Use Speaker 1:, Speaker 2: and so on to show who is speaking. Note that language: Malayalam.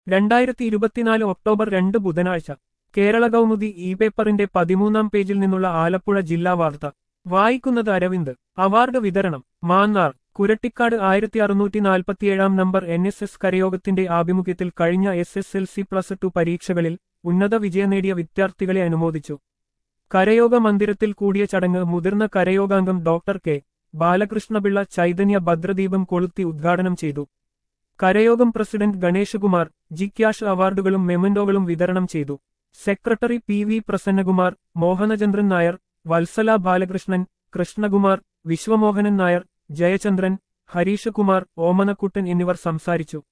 Speaker 1: രണ്ടായിരത്തി ഇരുപത്തിനാല് ഒക്ടോബർ രണ്ട് ബുധനാഴ്ച കേരള കൗമുദി ഇ പേപ്പറിന്റെ പതിമൂന്നാം പേജിൽ നിന്നുള്ള ആലപ്പുഴ ജില്ലാ വാർത്ത വായിക്കുന്നത് അരവിന്ദ് അവാർഡ് വിതരണം മാന്നാർ കുരട്ടിക്കാട് ആയിരത്തി അറുന്നൂറ്റി നാൽപ്പത്തിയേഴാം നമ്പർ എൻ എസ് എസ് കരയോഗത്തിന്റെ ആഭിമുഖ്യത്തിൽ കഴിഞ്ഞ S S L C plus two പരീക്ഷകളിൽ ഉന്നത വിജയം നേടിയ വിദ്യാർത്ഥികളെ അനുമോദിച്ചു കരയോഗ മന്ദിരത്തിൽ കൂടിയ ചടങ്ങ് മുതിർന്ന കരയോഗാംഗം ഡോക്ടർ കെ ബാലകൃഷ്ണപിള്ള ചൈതന്യ ഭദ്രദീപം കൊളുത്തി ഉദ്ഘാടനം ചെയ്തു കരയോഗം പ്രസിഡന്റ് ഗണേശകുമാർ ജി ക്യാഷ് അവാർഡുകളും മെമന്റോകളും വിതരണം ചെയ്തു secretary P V Prasannakumar Mohanachandran Nair Vatsala Balakrishnan Krishnakumar Vishwamohanan Nair Jayachandran Harishkumar Omanakuttan എന്നിവർ സംസാരിച്ചു